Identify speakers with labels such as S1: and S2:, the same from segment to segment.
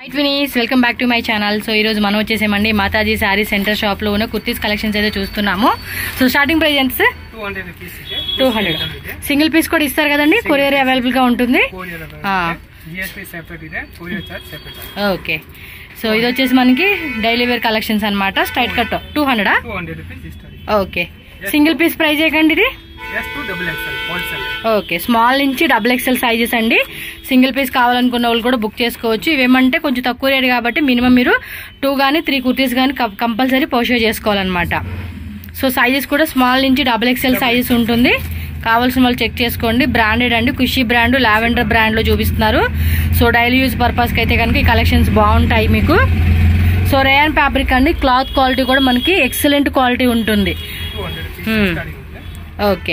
S1: Twinnies welcome back to my channel so ఈ రోజు మనం వచ్చేసామండి మాతాజీ శారీ సెంటర్ షాప్ లో ఉన్న కుర్తీస్ కలెక్షన్స్ అయితే చూస్తున్నాము సో స్టార్టింగ్ ప్రైస్ ఎంత సార్
S2: టూ హండ్రెడ్ రూపీస్ ಇದೆ
S1: టూ హండ్రెడ్ సింగిల్ పీస్ కూడా ఇస్తారు కదండి కొరియర్ అవైలబుల్ గా ఉంటుంది
S2: ಕೊರಿಯರ್
S1: ఆ.
S2: ಜಿಎಸ್ಟಿ ಸೆಪರೇಟ್ ಇದೆ courier charge separate
S1: okay so ఇది వచ్చేసి మనకి డైలీ వేర్ కలెక్షన్స్ అన్నమాట స్ట్రైట్ కట్ టూ హండ్రెడా
S2: ಟೂ హండ్రెడ్ రూపీస్ ఇస్తుంది
S1: ఓకే సింగిల్ పీస్ ప్రైస్ ఏకండి ఇది
S2: S to double XL wholesale
S1: okay small నుంచి డబుల్ ఎక్స్ఎల్ సైజెస్ అండి సింగిల్ పీస్ కావాలనుకున్న వాళ్ళు కూడా బుక్ చేసుకోవచ్చు ఇవేమంటే కొంచెం తక్కువ రేట్ కాబట్టి మినిమం మీరు టూ కానీ త్రీ కుర్తీస్ కానీ కంపల్సరీ పర్చేజ్ చేసుకోవాలన్నమాట సో సైజెస్ కూడా స్మాల్ నుంచి డబుల్ ఎక్స్ఎల్ సైజెస్ ఉంటుంది కావాల్సిన వాళ్ళు చెక్ చేసుకోండి బ్రాండెడ్ అండి ఖుషి బ్రాండ్ లావెండర్ బ్రాండ్లో చూపిస్తున్నారు సో డైలీ యూజ్ పర్పస్కి అయితే కనుక ఈ కలెక్షన్స్ బాగుంటాయి మీకు సో రేయన్ ఫ్యాబ్రిక్ అండి క్లాత్ క్వాలిటీ కూడా మనకి ఎక్సలెంట్ క్వాలిటీ ఉంటుంది
S2: two hundred rupees
S1: Hmm.
S2: Starting ఉంది
S1: ఓకే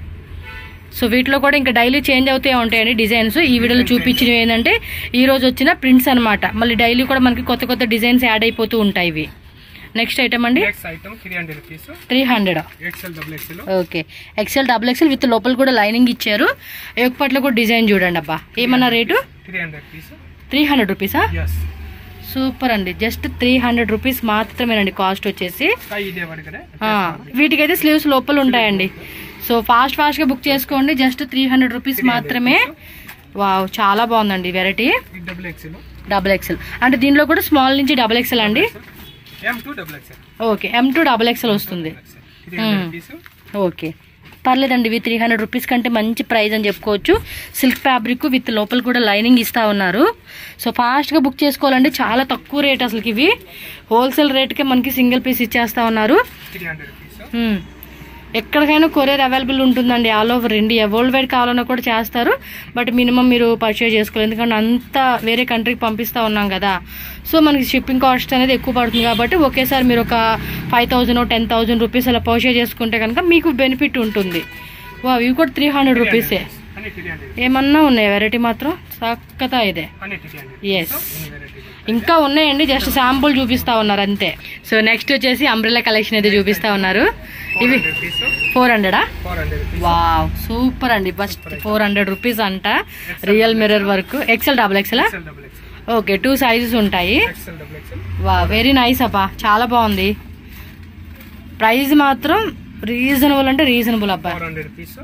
S1: సో వీటిలో కూడా ఇంకా డైలీ చేంజ్ అవుతూ ఉంటాయండి డిజైన్స్ ఈ వీడియోలో చూపించినవి ఏంటంటే ఈ రోజు వచ్చిన ప్రింట్స్ అన్నమాట మళ్ళీ డైలీ కూడా మనకి కొత్త కొత్త డిజైన్స్ యాడ్ అయిపోతూ ఉంటాయి ఇవి నెక్స్ట్ ఐటమ్ అండి
S2: next item three hundred rupees
S1: three hundred
S2: XL double XL
S1: okay XL double XL with లోపల కూడా లైనింగ్ ఇచ్చారు పట్ల కూడా డిజైన్ చూడండి అబ్బా ఏమన్నా rate
S2: three hundred rupees
S1: three hundred రూపీసా
S2: ఎస్
S1: సూపర్ అండి జస్ట్ త్రీ హండ్రెడ్ రూపీస్ మాత్రమేనండి కాస్ట్ వచ్చేసి
S2: ಕೈ ಇದೆ ಹೊರಗಡೆ
S1: ఆ, వీటికైతే స్లీవ్స్ లోపల ఉంటాయండి సో ఫాస్ట్ ఫాస్ట్ గా బుక్ చేసుకోండి జస్ట్ త్రీ హండ్రెడ్ రూపీస్ మాత్రమే వావ్ చాలా బాగుందండి వెరైటీ
S2: ఇది డబుల్ ఎక్స్ఎల్
S1: డబుల్ ఎక్సెల్ అంటే దీనిలో కూడా స్మాల్ నుంచి డబుల్ ఎక్సెల్ అండి
S2: M to double XL
S1: okay M to double XL వస్తుంది
S2: త్రీ హండ్రెడ్ రూపీస్
S1: ఓకే పర్లేదండి ఇవి త్రీ హండ్రెడ్ రూపీస్ కంటే మంచి ప్రైస్ అని చెప్పుకోవచ్చు సిల్క్ ఫ్యాబ్రిక్ విత్ లోపల కూడా లైనింగ్ ఇస్తా ఉన్నారు సో ఫాస్ట్గా బుక్ చేసుకోవాలండి చాలా తక్కువ రేట్ అసలుకి ఇవి హోల్సేల్ రేట్కే మనకి సింగిల్ పీస్ ఇచ్చేస్తా ఉన్నారు
S2: త్రీ హండ్రెడ్ రూపీస్
S1: మ్మ్. ఎక్కడికైనా కొరియర్ అవైలబుల్ ఉంటుందండి all over India worldwide కావాలన్నా కూడా చేస్తారు బట్ మినిమం మీరు పర్చేజ్ చేసుకోవాలి ఎందుకంటే అంతా వేరే కంట్రీకి పంపిస్తూ ఉన్నాం కదా సో మనకి షిప్పింగ్ కాస్ట్ అనేది ఎక్కువ పడుతుంది కాబట్టి ఒకేసారి మీరు ఒక five thousand ten thousand rupees అలా పర్చేజ్ చేసుకుంటే కనుక మీకు బెనిఫిట్ ఉంటుంది వా ఇవి కూడా త్రీ హండ్రెడ్ రూపీసే
S2: అన్ని త్రీ హండ్రెడ్
S1: ఏమన్నా ఉన్నాయి వెరైటీ మాత్రం చక్కతా ఇదే
S2: అన్ని త్రీ హండ్రెడ్
S1: ఎస్
S2: ఇన్ని వెరైటీ
S1: ఇంకా ఉన్నాయండి జస్ట్ శాంపుల్ చూపిస్తా ఉన్నారు అంతే సో నెక్స్ట్ వచ్చేసి అంబ్రెల్లా కలెక్షన్ అయితే చూపిస్తా ఉన్నారు ఇవి
S2: హండ్రెడ్ రూపీస్
S1: ఫోర్ హండ్రెడా
S2: four hundred rupees
S1: wow super అండి ఫస్ట్ ఫోర్ హండ్రెడ్ రూపీస్ అంట real mirror work XL double XL
S2: XL double XL
S1: okay two sizes ఉంటాయి
S2: ఎక్స్ఎల్ డబుల్ ఎక్స్ఎల్
S1: వా వెరీ నైస్ అబ్బా చాలా బాగుంది ప్రైస్ మాత్రం రీజనబుల్ అంటే రీజనబుల్ అబ్బా
S2: four hundred rupees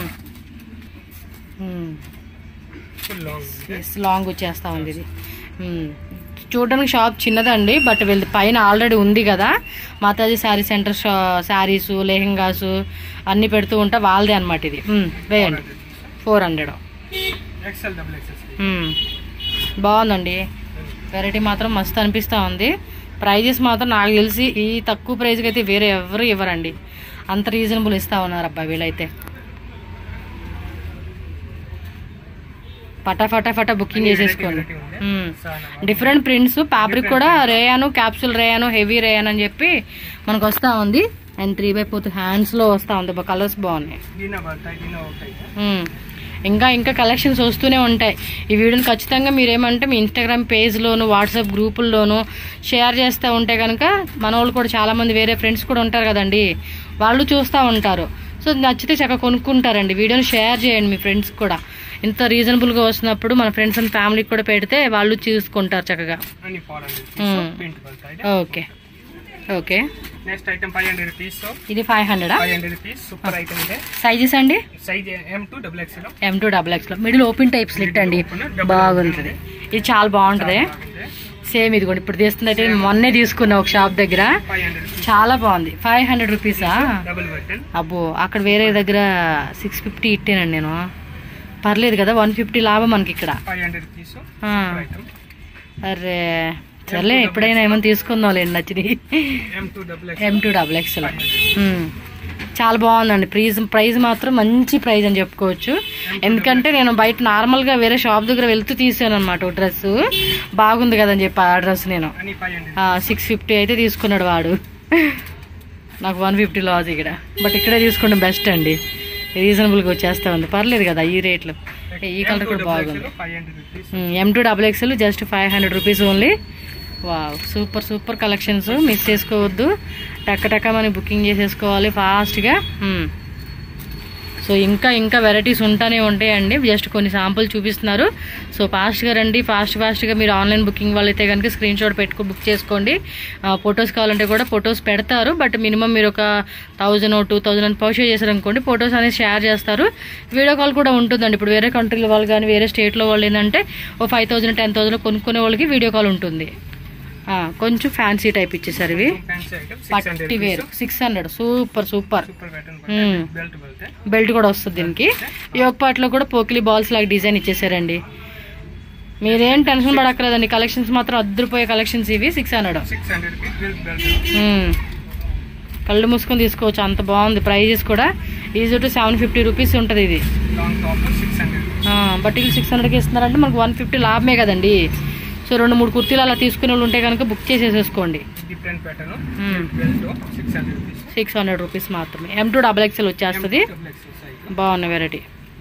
S2: full long
S1: long వచ్చేస్తా ఉంది ఇది మ్మ్. చూడడానికి షాప్ చిన్నదండి బట్ వీళ్ళది పైన ఆల్రెడీ ఉంది కదా మాతాజీ శారీ సెంటర్ శారీస్ లెహెంగాస్ అన్ని పెడుతూ ఉంటా వాళ్ళదే అనమాట ఇది మ్మ్. వేయండి four hundred
S2: XL double XL
S1: మ్మ్. బాగుందండి వెరైటీ మాత్రం మస్తు అనిపిస్తూ ఉంది ప్రైజెస్ మాత్రం నాకు తెలిసి ఈ తక్కువ ప్రైస్కి అయితే వేరే ఎవరు ఇవ్వరండి అంత రీజనబుల్ ఇస్తా ఉన్నారు అబ్బా వీళ్ళైతే ఫటా ఫటా ఫటా బుకింగ్ చేసేసుకోండి మ్మ్. డిఫరెంట్ ప్రింట్స్ ఫ్యాబ్రిక్ కూడా rayon capsule rayon heavy rayon అని చెప్పి మనకు వస్తూ ఉంది అండ్ త్రీ బై ఫోర్త్ హ్యాండ్స్లో వస్తూ ఉంది కలర్స్ బాగున్నాయి
S2: దీన పడతాయి దీన ఉంటాయి
S1: మ్మ్. ఇంకా ఇంకా కలెక్షన్స్ వస్తూనే ఉంటాయి ఈ వీడియోని ఖచ్చితంగా మీరేమంటే మీ ఇన్స్టాగ్రామ్ పేజ్లోను వాట్సాప్ గ్రూపుల్లోను షేర్ చేస్తూ ఉంటే కనుక మన వాళ్ళు కూడా చాలామంది వేరే ఫ్రెండ్స్ కూడా ఉంటారు కదండి వాళ్ళు చూస్తూ ఉంటారు సో నచ్చితే చక్కగా కొనుక్కుంటారండి వీడియోని షేర్ చేయండి మీ ఫ్రెండ్స్ కూడా ఇంత రీజనబుల్గా వస్తున్నప్పుడు మన ఫ్రెండ్స్ అండ్ ఫ్యామిలీకి కూడా పెడితే వాళ్ళు చూసుకుంటారు చక్కగా
S2: అన్ని ఫోర్ హండ్రెడ్
S1: Hmm.
S2: ప్రింట్ పడతాయి
S1: okay okay
S2: next item five hundred rupees
S1: ఇది ఫైవ్ హండ్రెడా
S2: five hundred rupees super item ಇದೆ
S1: సైజెస్ అండి
S2: size M to double XL
S1: M to double ఎక్స్లో మిడిల్ ఓపెన్ టైప్ స్లిట్ అండి బాగుంటుంది ఇది చాలా బాగుంటుంది సేమ్ ఇదిగోండి ఇప్పుడు తీస్తుందంటే మొన్నే తీసుకున్నా ఒక షాప్ దగ్గర
S2: ఫైవ్ హండ్రెడ్ రూపీస్
S1: చాలా బాగుంది ఫైవ్ హండ్రెడ్ రూపీసా
S2: డబుల్ బటన్
S1: అబ్బో అక్కడ వేరే దగ్గర సిక్స్ ఫిఫ్టీ ఇట్టానండి నేను పర్లేదు కదా వన్ ఫిఫ్టీ లాభం మనకి ఇక్కడ
S2: ఫైవ్ హండ్రెడ్ రూపీస్
S1: ఆ,
S2: ఐటమ్
S1: అరే సర్లే ఎప్పుడైనా ఏమైనా తీసుకుందాం లేండి నచ్చినవి
S2: M to double
S1: M to double XL చాలా బాగుందండి ప్రైజ్ ప్రైజ్ మాత్రం మంచి ప్రైజ్ అని చెప్పుకోవచ్చు ఎందుకంటే నేను బయట నార్మల్గా వేరే షాప్ దగ్గర వెళ్తూ తీసాను అనమాట డ్రెస్ బాగుంది కదని చెప్పి ఆ డ్రెస్ నేను
S2: అని ఫైవ్ హండ్రెడ్
S1: సిక్స్ ఫిఫ్టీ అయితే తీసుకున్నాడు వాడు నాకు వన్ ఫిఫ్టీ లాస్ ఇక్కడ బట్ ఇక్కడే తీసుకుంటే బెస్ట్ అండి రీజనబుల్గా వచ్చేస్తా ఉంది పర్లేదు కదా ఈ రేట్లు ఈ కలర్ కూడా బాగుంది
S2: five hundred rupees
S1: M to double XL just five hundred rupees only wow super super collections miss చేసుకోవద్దు టక్క టక్క మనం బుకింగ్ చేసేసుకోవాలి ఫాస్ట్గా సో ఇంకా ఇంకా వెరైటీస్ ఉంటానే ఉంటాయండి జస్ట్ కొన్ని శాంపుల్ చూపిస్తున్నారు సో ఫాస్ట్గా రండి ఫాస్ట్ ఫాస్ట్గా మీరు ఆన్లైన్ బుకింగ్ వాళ్ళైతే కనుక స్క్రీన్ షాట్ పెట్టుకుని బుక్ చేసుకోండి ఫొటోస్ కావాలంటే కూడా ఫొటోస్ పెడతారు బట్ మినిమం మీరు ఒక థౌజండ్ టూ థౌజండ్ అని పర్చేజ్ చేశారనుకోండి ఫొటోస్ అనేది షేర్ చేస్తారు వీడియో కాల్ కూడా ఉంటుందండి ఇప్పుడు వేరే కంట్రీల వాళ్ళు కానీ వేరే స్టేట్లో వాళ్ళు ఏంటంటే ఓ ఫైవ్ థౌజండ్ టెన్ థౌజండ్ కొనుక్కునే వాళ్ళకి వీడియో కాల్ ఉంటుంది ఆ, కొంచెం ఫ్యాన్సీ టైప్ ఇచ్చేసారు ఇవి
S2: ఫ్యాన్సీ ఐటమ్ సిక్స్
S1: పట్టి
S2: హండ్రెడ్
S1: వేరు six hundred super super
S2: super pattern
S1: మ్మ్.
S2: బెల్ట్ బెల్ట్
S1: బెల్ట్ కూడా వస్తుంది దీనికి ఈ ఒక పాటలో కూడా పోకిలి బాల్స్ లాగా డిజైన్ ఇచ్చేసారండి మీరేం టెన్షన్ పడక్కర్లేదండి కలెక్షన్స్ మాత్రం అద్దరిపోయే కలెక్షన్స్ ఇవి సిక్స్ హండ్రెడ్
S2: సిక్స్ హండ్రెడ్ కి బెల్ట్ బెల్ట్
S1: కళ్ళు మూసుకొని తీసుకోవచ్చు అంత బాగుంది ప్రైజెస్ కూడా easy to seven fifty rupees ఉంటుంది ఇది
S2: long top six hundred
S1: but వీళ్ళు సిక్స్ హండ్రెడ్కి ఇస్తున్నారంటే మనకు వన్ ఫిఫ్టీ లాభమే కదండి సో రెండు మూడు కుర్తీలు అలా తీసుకునే వాళ్ళు ఉంటే కనుక బుక్ చేసేసేసుకోండి
S2: డిఫరెంట్ ప్యాటర్న్
S1: మ్మ్.
S2: Belt six hundred rupees
S1: six hundred rupees మాత్రమే ఎం టూ డబల్ ఎక్స్ఎల్ వచ్చేస్తుంది
S2: డబుల్ ఎక్సెల్ సైజ్
S1: బాగున్న వెరైటీ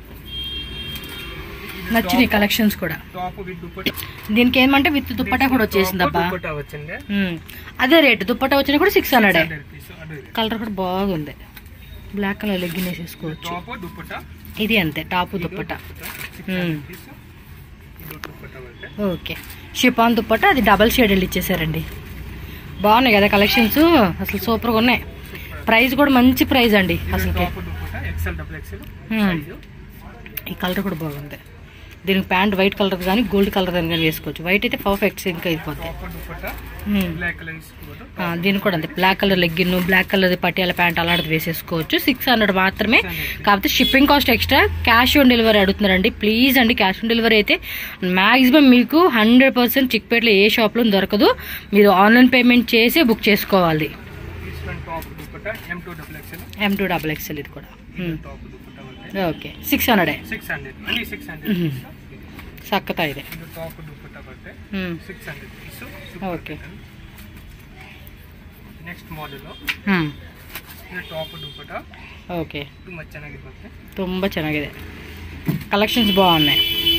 S1: నచ్చినాయి కలెక్షన్స్ కూడా
S2: టాప్ విత్ దుపట్టా
S1: దీనికి ఏమంటే విత్ దుప్పటా కూడా వచ్చేసింది అబ్బా
S2: దుపట్టా వచ్చింది
S1: ఉమ్. అదే రేటు దుప్పటా వచ్చినా కూడా సిక్స్ హండ్రెడ్
S2: హండ్రెడ్ రూపీస్ అదే
S1: కలర్ కూడా బాగుంది బ్లాక్ కలర్ లెగ్గిన్ వేసేసుకోవచ్చు
S2: టాప్ దుపట్టా
S1: ఇది అంతే టాపు దుప్పటా
S2: సిక్స్
S1: మ్మ్.
S2: హండ్రెడ్ రూపీస్ ఇది దుపట్టా అంటే
S1: ఓకే షిపాన్ దుప్పటా అది డబల్ షేడెల్ ఇచ్చేసారండి బాగున్నాయి కదా కలెక్షన్స్ అసలు సూపర్గా ఉన్నాయి ప్రైస్ కూడా మంచి ప్రైస్ అండి అసలుకి
S2: top dupatta XL double XL
S1: మ్మ్.
S2: సైజు
S1: ఈ కలర్ కూడా బాగుంది దీనికి ప్యాంట్ వైట్ కలర్ కానీ గోల్డ్ కలర్ కానీ వేసుకోవచ్చు వైట్ అయితే పర్ఫెక్ట్ ఇంకా అయిపోద్ది
S2: టాప్ దుపట్టా
S1: ఉమ్.
S2: బ్లాక్ కలర్ తీసుకోవడం
S1: ఆ, దీనికి కూడా అంతే black colour legging black colour Patiala pant అలాంటిది వేసేసుకోవచ్చు సిక్స్ హండ్రెడ్ మాత్రమే కాకపోతే shipping cost extra cash on delivery అడుగుతున్నారండి ప్లీజ్ అండి క్యాష్ ఆన్ డెలివరీ అయితే మాక్సిమం మీకు హండ్రెడ్ పర్సెంట్ చిక్పేటలో ఏ షాప్లో దొరకదు మీరు ఆన్లైన్ పేమెంట్ చేసి బుక్ చేసుకోవాలి
S2: తీసుకొని top dupatta M to double XL
S1: M to double XL ఇది కూడా
S2: టాప్ దుపట్టా అంటే
S1: ఓకే సిక్స్ హండ్రెడే
S2: సిక్స్ హండ్రెడ్ అన్ని సిక్స్ హండ్రెడ్
S1: సక్కతా ఇదే
S2: ఇది టాప్ దుపట్టా అంటే
S1: ఉమ్.
S2: Six hundred piece
S1: okay
S2: next model
S1: ಹ್ಮ್
S2: ಇದು ಟಾಪ್ ದುಪ್ಪಟ
S1: ಓಕೆ
S2: ತುಂಬ ಚೆನ್ನಾಗಿರುತ್ತೆ
S1: ತುಂಬ ಚೆನ್ನಾಗಿದೆ కలెక్షన్స్ బాగున్నాయి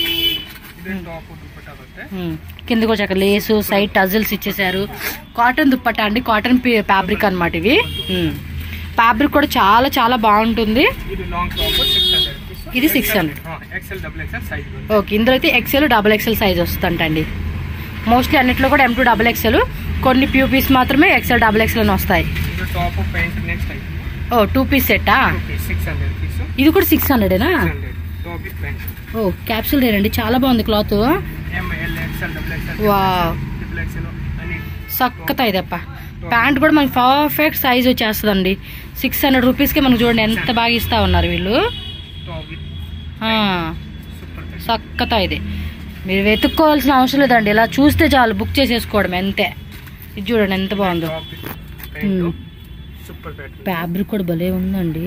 S2: ಇದು ಟಾಪ್ ದುಪ್ಪಟ ಬರುತ್ತೆ
S1: ఉమ్. కిందకు వచ్చాక లేసు సైడ్ టజల్స్ ఇచ్చేసారు కాటన్ దుప్పట్టా అండి కాటన్ ఫ్యాబ్రిక్ అన్నమాట ఇవి ఫ్యాబ్రిక్ కూడా చాలా చాలా బాగుంటుంది
S2: ಇದು long top six hundred rupees
S1: ఇది six hundred
S2: XL double XL size ಬರುತ್ತೆ
S1: ఓకే ఇందులో అయితే ఎక్సెల్ డబుల్ ఎక్సెల్ సైజ్ వస్తుందండి మోస్ట్లీ అన్నిట్లో కూడా ఎం టూ డబుల్ ఎక్సెల్ కొన్ని ప్యూ పీస్ మాత్రమే ఎక్సెల్ డబుల్ ఎక్సెల్ అని వస్తాయి
S2: ಇದು ಟಾಪ್ ಪ್ಯಾಂಟ್ ನೆಕ್ಸ್ಟ್ ಐಟಮ್
S1: ఓ టూ పీస్ సెట్టా
S2: ಓಕೆ ಸಿಕ್ಸ್ ಹಂಡ್ರೆಡ್ ರುಪೀಸ್
S1: ఇది కూడా సిక్స్ హండ్రెడేనా
S2: ಹಂಡ್ರೆಡ್ ಟಾಪ್ ವಿತ್ ಪ್ಯಾಂಟ್
S1: ఓ క్యాప్సూల్ రేనండి చాలా బాగుంది cloth
S2: M L Excel double XL
S1: wow
S2: triple XL అని
S1: సక్కత ఇదప్ప ప్యాంట్ కూడా మనకి పర్ఫెక్ట్ సైజ్ వచ్చేస్తుందండి సిక్స్ హండ్రెడ్ రూపీస్కి మనకు చూడండి ఎంత బాగా ఇస్తా ఉన్నారు వీళ్ళు
S2: ಟಾಪ್ ವಿತ್
S1: ఆ,
S2: ಸೂಪರ್
S1: సక్కత ఇది మీరు వెతుక్కోవాల్సిన అవసరం లేదండి ఇలా చూస్తే చాలు బుక్ చేసేసుకోవడం అంతే ఇది చూడండి ఎంత బాగుందో
S2: top with
S1: Hmm.
S2: Pant super pant
S1: fabric కూడా భలే ఉందండి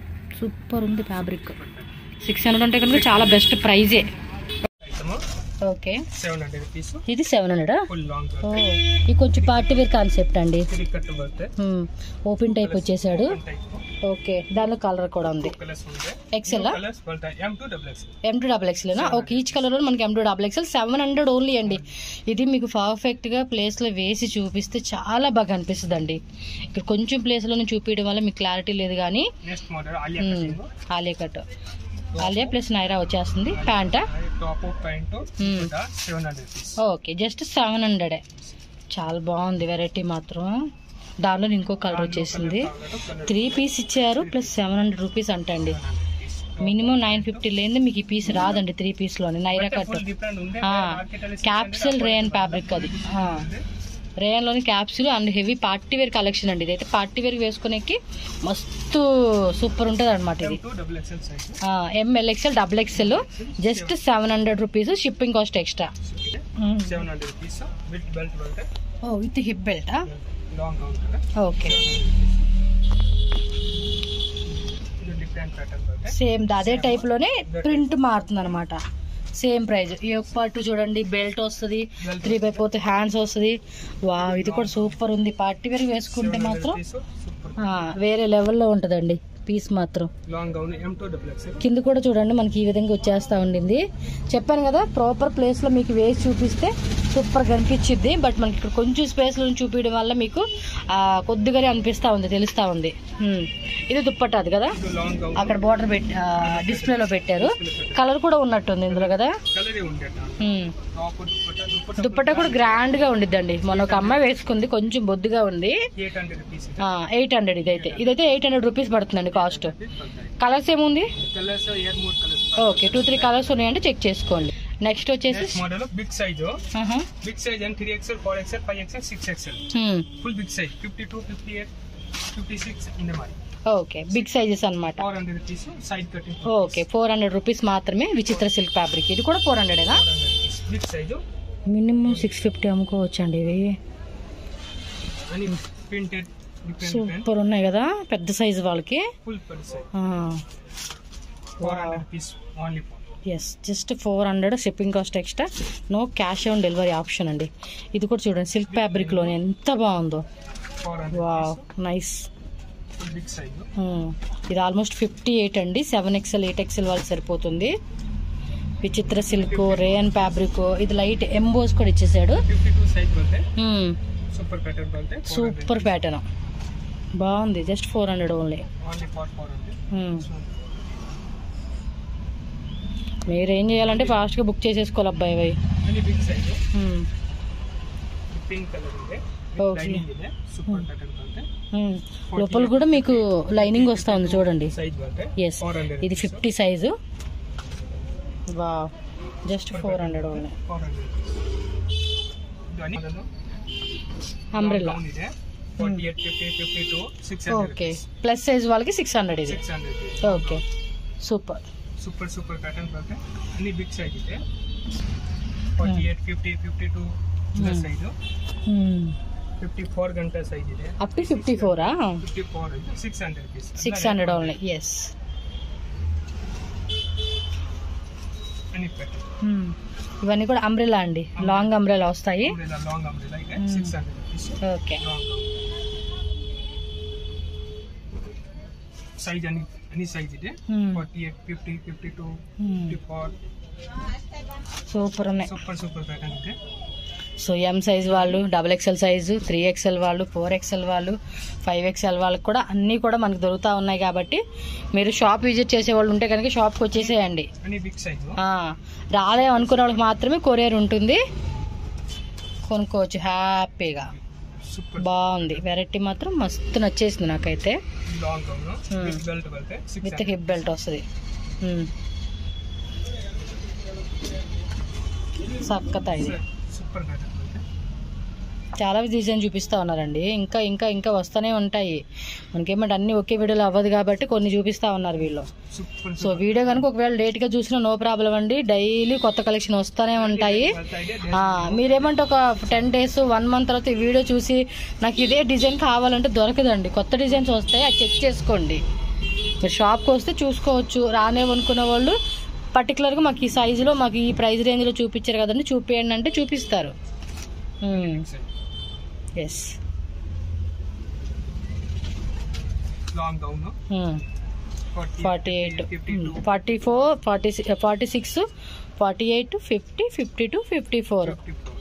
S1: సూపర్ ఉంది ఫ్యాబ్రిక్ సిక్స్ హండ్రెడ్ అంటే కనుక చాలా బెస్ట్ ప్రైజే
S2: item
S1: okay
S2: seven hundred rupees
S1: ఇది సెవెన్ హండ్రెడా
S2: ಫುಲ್ ಲಾಂಗ್
S1: ఓ ఇది కొంచెం పార్టీ వేర్ కాన్సెప్ట్ అండి
S2: ತ್ರೀ ಕಟ್ ಬರುತ್ತೆ
S1: ఓపెన్ టైప్ వచ్చేసాడు
S2: ಟೈಪ್
S1: ఓకే దానిలో కలర్ కూడా ఉంది
S2: కలర్స్ ఉంటాయి
S1: ఎక్సెల్
S2: కలర్స్ ఉంటాయి M to double X
S1: M to double XL okay each colour మనకి M to double XL seven hundred only అండి ఇది మీకు పర్ఫెక్ట్ గా ప్లేస్ లో వేసి చూపిస్తే చాలా బాగా అనిపిస్తుంది అండి ఇక్కడ కొంచెం ప్లేస్ లోనే చూపించడం వల్ల మీకు క్లారిటీ లేదు కానీ
S2: నెక్స్ట్ మోడల్ ఆలియా
S1: మ్మ్.
S2: Cutting
S1: Alia cut Alia plus Naira వచ్చేస్తుంది ప్యాంటా
S2: టాప్ ప్యాంట్
S1: మ్మ్.
S2: Seven hundred rupees
S1: okay just seven హండ్రెడే చాలా బాగుంది వెరైటీ మాత్రం దానిలో ఇంకో కలర్ వచ్చేసింది త్రీ పీస్ ఇచ్చారు ప్లస్ సెవెన్ హండ్రెడ్ రూపీస్ అంటండి మినిమం నైన్ ఫిఫ్టీ లేని మీకు ఈ పీస్ రాదండి త్రీ పీస్లోని నైరా కట్
S2: ఫుల్ డిఫరెంట్ ఉంది
S1: క్యాప్సిల్ రేయన్ ఫ్యాబ్రిక్ అది రేయన్లోని capsule and heavy party wear collection అండి ఇదైతే పార్టీ వేర్ వేసుకునేకి మస్తు సూపర్ ఉంటుంది అనమాట ఇది
S2: to double XL size
S1: M L XL double XL just seven hundred rupees shipping cost extra
S2: seven hundred rupees with belt బರುತ್ತೆ
S1: ఓ విత్ హిప్ బెల్టా
S2: long ఉంటుంది
S1: ఓకే
S2: ఇది డిఫరెంట్ ప్యాటర్న్ బರುತ್ತೆ
S1: సేమ్ అదే టైప్ లోనే ప్రింట్ మారుతుంది అనమాట సేమ్ ప్రైస్ ఈ ఒక పార్ట్ చూడండి బెల్ట్ వస్తుంది త్రీ బై ఫోర్త్ హ్యాండ్స్ వస్తుంది వా ఇది కూడా సూపర్ ఉంది పార్టీ వేర్ వేసుకుంటే మాత్రం
S2: సూపర్
S1: ఆ, వేరే లెవెల్లో ఉంటుందండి పీస్ మాత్రం
S2: long gown M to double XL
S1: కింద కూడా చూడండి మనకి ఈ విధంగా వచ్చేస్తా ఉండింది చెప్పాను కదా ప్రాపర్ ప్లేస్ లో మీకు వేసి చూపిస్తే సూపర్ కనిపించిద్ది బట్ మనకి ఇక్కడ కొంచెం స్పేస్ లో చూపించడం వల్ల మీకు ఆ, కొద్దిగానే అనిపిస్తా ఉంది తెలుస్తా ఉంది హ్మ్. ఇది దుప్పట్ట అది కదా
S2: ఇది లాంగ్ గౌన్
S1: అక్కడ బోర్డర్ పెట్టి డిస్ప్లేలో పెట్టారు కలర్ కూడా ఉన్నట్టుంది ఇందులో కదా
S2: కలరే ఉండేట
S1: హ్మ్.
S2: టాప్ దుప్పట దుప్పట
S1: దుప్పట్ట కూడా గ్రాండ్ గా ఉండిద్దండి మొన్న ఒక అమ్మాయి వేసుకుంది కొంచెం బొద్దుగా ఉంది
S2: eight hundred rupees
S1: eight hundred ఇదైతే ఇదైతే ఎయిట్ హండ్రెడ్ రూపీస్ పడుతుందండి కాస్ట్ కలర్స్ ఏముంది
S2: కలర్స్ ఎయిర్ మూడు colours
S1: okay two three colours ఉన్నాయంటే చెక్ చేసుకోండి నెక్స్ట్ వచ్చేసి
S2: నెక్స్ట్ మోడల్ బిగ్ సైజ్
S1: ఆహా.
S2: Big size and three XL four XL five XL six XL
S1: hmm.
S2: Full big size fifty two fifty eight fifty six ఇంత మరి
S1: okay big sizes అన్నమాట
S2: four hundred rupees side cutting
S1: okay four hundred rupees మాత్రమే Vichitra silk fabric ఇది కూడా four హండ్రెడేనా
S2: four hundred rupees big size
S1: minimum six fifty అమ్ముకోవచ్చండి ఇవి
S2: అని ప్రింటెడ్ డిఫరెంట్ డిఫరెంట్
S1: సూపర్ ఉన్నాయి కదా పెద్ద సైజ్ వాళ్ళకి
S2: ఫుల్ పర్ సైజ్
S1: ఆ.
S2: Four hundred rupees only four
S1: yes just four hundred shipping cost extra no cash on delivery option అండి ఇది కూడా చూడండి సిల్క్ ఫ్యాబ్రిక్లోనే ఎంత బాగుందో
S2: ఫోర్ హండ్రెడ్
S1: వా నైస్
S2: ఫుల్ బిగ్ సైజ్
S1: ఇది ఆల్మోస్ట్ ఫిఫ్టీ ఎయిట్ అండి సెవెన్ ఎక్స్ఎల్ ఎయిట్ ఎక్స్ఎల్ వాళ్ళకి సరిపోతుంది విచిత్ర సిల్క్ రేయన్ ఫ్యాబ్రిక్ ఇది లైట్ ఎంబోస్ కూడా ఇచ్చేసాడు
S2: ఫిఫ్టీ టూ సైజ్ బోల్తే సూపర్ ప్యాటర్న్ బోల్తే
S1: సూపర్ ప్యాటర్న్ బాగుంది just four hundred only
S2: only four four hundred
S1: మీరు ఏం చేయాలంటే ఫాస్ట్గా బుక్ చేసేసుకోవాలి అబ్బాయి అవి
S2: అని big size
S1: Hmm.
S2: Pink colour ಇದೆ
S1: Okay.
S2: ಲೈನಿಂಗ್ ಇದೆ ಸೂಪರ್ ಪ್ಯಾಟರ್ನ್ ಬರುತ್ತೆ
S1: Hmm. లోపల కూడా మీకు లైనింగ్ వస్తా ఉంది చూడండి
S2: ಸೈಜ್ ಬರುತ್ತೆ
S1: ఎస్
S2: ಫೋರ್ ಹಂಡ್ರೆಡ್
S1: ఇది ఫిఫ్టీ సైజు వా just four hundred only
S2: four hundred ಇದು
S1: అంబ్రెల్లా
S2: ಡೌನ್ ಇದೆ forty eight fifty fifty two six hundred
S1: okay plus size వాళ్ళకి సిక్స్ హండ్రెడ్ ఇది
S2: six hundred
S1: okay super
S2: super super pattern ಬರುತ್ತೆ ಅಲ್ಲಿ big size ಇದೆ forty eight fifty fifty two size fifty four ಗಂಟೆ size ಇದೆ
S1: up to fifty ఫోరా
S2: fifty four six hundred piece
S1: six hundred only yes
S2: ಅನಿ pattern
S1: ఇవన్నీ కూడా umbrella అండి లాంగ్ అంబ్రెలా వస్తాయి
S2: ಅಂಬ್ರೆಲಾ ಲಾಂಗ್ ಅಂಬ್ರೆಲಾ ಇದೆ
S1: Hmm.
S2: Six hundred rupees
S1: okay
S2: size ಅನಿ ಅನಿ ಸೈಜ್ ಇದೆ forty eight fifty fifty two fifty four
S1: super ఉన్నాయి
S2: ಸೂಪರ್ ಸೂಪರ್ ಪ್ಯಾಟರ್ನ್ ಇದೆ
S1: సో ఎం సైజ్ వాళ్ళు double XL size three XL వాళ్ళు four XL వాళ్ళు five XL వాళ్ళకి కూడా అన్నీ కూడా మనకు దొరుకుతూ ఉన్నాయి కాబట్టి మీరు షాప్ విజిట్ చేసే వాళ్ళు ఉంటే కనుక షాప్కి వచ్చేసేయండి
S2: ಅನಿ బిగ్ సైజ్
S1: ఆ, రాలేం అనుకునే వాళ్ళకి మాత్రమే కొరియర్ ఉంటుంది కొనుక్కోవచ్చు హ్యాపీగా
S2: ಸೂಪರ್
S1: బాగుంది వెరైటీ మాత్రం మస్తు నచ్చేసింది నాకైతే
S2: long gown
S1: Hmm.
S2: With belt ಬರುತ್ತೆ ಸಿಕ್ಸ್
S1: విత్ హిప్ బెల్ట్ వస్తుంది సక్కత ఇది
S2: ಸೂಪರ್ ಪ್ಯಾಟರ್ನ್ ಬರುತ್ತೆ
S1: చాలా డిజైన్ చూపిస్తా ఉన్నారండి ఇంకా ఇంకా ఇంకా వస్తూనే ఉంటాయి మనకేమంటే అన్ని ఒకే వీడియోలో అవ్వదు కాబట్టి కొన్ని చూపిస్తా ఉన్నారు వీళ్ళు
S2: ಸೂಪರ್
S1: సో వీడియో కనుక ఒకవేళ లేట్ గా చూసినా నో ప్రాబ్లం అండి డైలీ కొత్త కలెక్షన్ వస్తూనే ఉంటాయి
S2: ಬರ್ತಾ ಇದೆ
S1: ఆ, మీరేమంటే ఒక టెన్ డేస్ వన్ మంత్ తర్వాత ఈ వీడియో చూసి నాకు ఇదే డిజైన్ కావాలంటే దొరకదండి కొత్త డిజైన్స్ వస్తాయి అది చెక్ చేసుకోండి మీరు షాప్కి వస్తే చూసుకోవచ్చు రానేవనుకున్న వాళ్ళు పర్టికులర్గా మాకు ఈ సైజులో మాకు ఈ ప్రైస్ రేంజ్లో చూపించారు కదండి చూపించండి అంటే చూపిస్తారు yes
S2: long gown
S1: forty eight
S2: fifty two
S1: forty four forty forty six forty eight fifty fifty two fifty four
S2: fifty four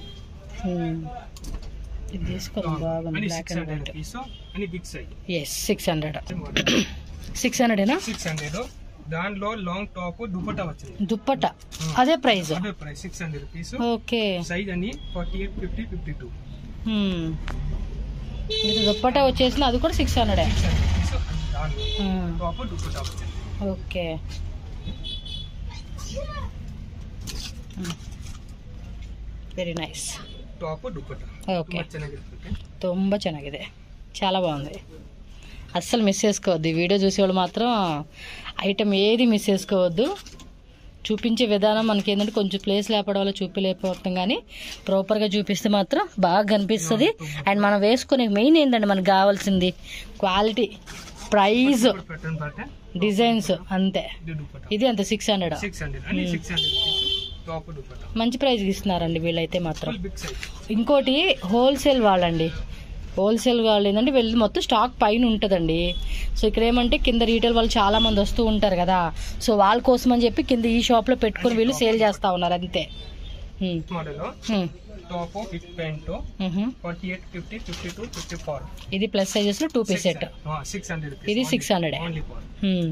S1: ఇది తీసుకోండి బాగుంది
S2: అని
S1: black
S2: six
S1: and
S2: hundred
S1: white
S2: piece అని big size
S1: yes six hundred six హండ్రెడేనా
S2: six hundred దానిలో long top dupatta వచ్చింది
S1: దుప్పట అదే price
S2: అదే price six hundred rupees
S1: okay
S2: size అని forty eight fifty fifty two
S1: Hmm. ఇది దుప్పట వచ్చేసింది అది కూడా సిక్స్ హండ్రెడే
S2: సిక్స్ హండ్రెడ్ రూపీస్ దానిలో టాప్ దుపట్టా వచ్చింది
S1: okay very nice
S2: top dupatta
S1: okay
S2: ತುಂಬಾ ಚೆನ್ನಾಗಿರುತ್ತೆ
S1: ತುಂಬ ಚೆನ್ನಾಗಿದೆ చాలా బాగుంది అస్సలు మిస్ చేసుకోవద్దు ఈ వీడియో చూసేవాళ్ళు మాత్రం ఐటమ్ ఏది మిస్ చేసుకోవద్దు చూపించే విధానం మనకి ఏంటంటే కొంచెం ప్లేస్ లేపడం వల్ల చూపించలేకపోతాం కానీ ప్రాపర్గా చూపిస్తే మాత్రం బాగా కనిపిస్తుంది అండ్ మనం వేసుకునే మెయిన్ ఏంటంటే మనకు కావాల్సింది క్వాలిటీ ప్రైజ్
S2: ಪ್ಯಾಟರ್ನ್ ಬರುತ್ತೆ
S1: డిజైన్స్ అంతే
S2: ಇದು ದುಪಟ್ಟಾ
S1: ఇది అంత సిక్స్ హండ్రెడ్
S2: సిక్స్ హండ్రెడ్ అని six hundred rupees top dupatta
S1: మంచి ప్రైస్ ఇస్తున్నారండి వీళ్ళైతే మాత్రం
S2: ఫుల్ బిగ్ సైజ్
S1: ఇంకోటి హోల్సేల్ వాళ్ళండి హోల్సేల్ వాళ్ళు ఏంటంటే వెళ్ళి మొత్తం స్టాక్ పైన ఉంటుందండి సో ఇక్కడ ఏమంటే కింద రీటైల్ వాళ్ళు చాలా మంది వస్తూ ఉంటారు కదా సో వాళ్ళ కోసం అని చెప్పి కింద ఈ షాప్లో పెట్టుకొని వీళ్ళు సేల్ చేస్తా ఉన్నారు అంతే hmm.
S2: Model
S1: hmm.
S2: Top big pant
S1: మ్హూ.
S2: Forty eight fifty fifty two fifty four
S1: ఇది ప్లస్ సైజెస్లో two piece set
S2: six hundred
S1: ఇది 600.
S2: Only four
S1: hmm.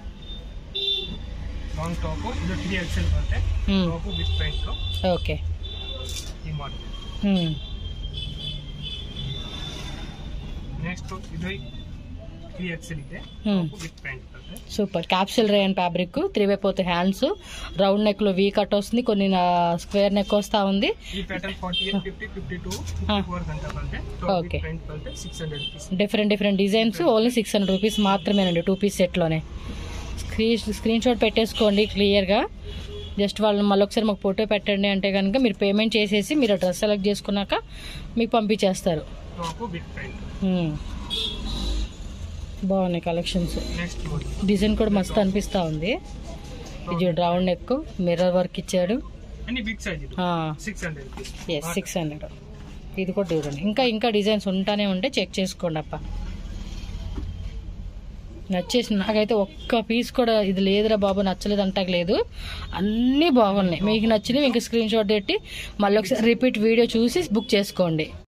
S2: Long top ಇದು ತ್ರೀ ಎಕ್ಸೆಲ್ ಬರುತ್ತೆ
S1: హ్మ్.
S2: ಟಾಪ್ ವಿತ್ ಪ್ಯಾಂಟ್
S1: ఓకే
S2: ಈ ಮಾಡಲ್
S1: హ్మ్.
S2: ನೆಕ್ಸ್ಟ್ ಇದು ತ್ರೀ ಎಕ್ಸೆಲ್ ಇದೆ
S1: హ్మ్.
S2: ಟಾಪ್ ವಿತ್ ಪ್ಯಾಂಟ್ ಬರುತ್ತೆ
S1: super capsule rayon fabric three way పోతే హ్యాండ్స్ రౌండ్ నెక్ లో వీ కట్ వస్తుంది కొన్ని స్క్వేర్ నెక్ వస్తా ఉంది
S2: ಈ pattern forty eight fifty fifty two fifty four ಗಂಟ ಬರುತ್ತೆ ಟಾಪ್
S1: Okay.
S2: ವಿತ್ ಪ್ಯಾಂಟ್ ಬರುತ್ತೆ six hundred rupees
S1: different different designs only six hundred rupees మాత్రమేనండి టూ పీస్ సెట్లోనే స్క్రీన్ స్క్రీన్ షాట్ పెట్టేసుకోండి క్లియర్గా జస్ట్ వాళ్ళు మళ్ళీ ఒకసారి మాకు ఫోటో పెట్టండి అంటే కనుక మీరు పేమెంట్ చేసేసి మీరు డ్రెస్ సెలెక్ట్ చేసుకున్నాక మీకు పంపించేస్తారు
S2: ಟಾಪ್ ವಿತ್ ಪ್ಯಾಂಟ್
S1: హ్మ్. బాగున్నాయి కలెక్షన్స్
S2: ನೆಕ್ಸ್ಟ್ ನೋಡಿ
S1: డిజైన్ కూడా మస్తు అనిపిస్తూ ఉంది ఇది రౌండ్ నెక్ మిర్రర్ వర్క్ ఇచ్చాడు
S2: ಅన్ని ಬಿಗ್ సైజ్ ಇದು six hundred rupees
S1: yes six hundred ఇది కూడా చూడండి ఇంకా ఇంకా డిజైన్స్ ఉంటానే ఉంటే చెక్ చేసుకోండి అప్ప నచ్చేసి నాకైతే ఒక్క పీస్ కూడా ఇది లేదురా బాబు నచ్చలేదు అంటాక లేదు అన్నీ బాగున్నాయి మీకు నచ్చినవి ఇంకా స్క్రీన్ షాట్ పెట్టి మళ్ళీ ఒకసారి రిపీట్ వీడియో చూసి బుక్ చేసుకోండి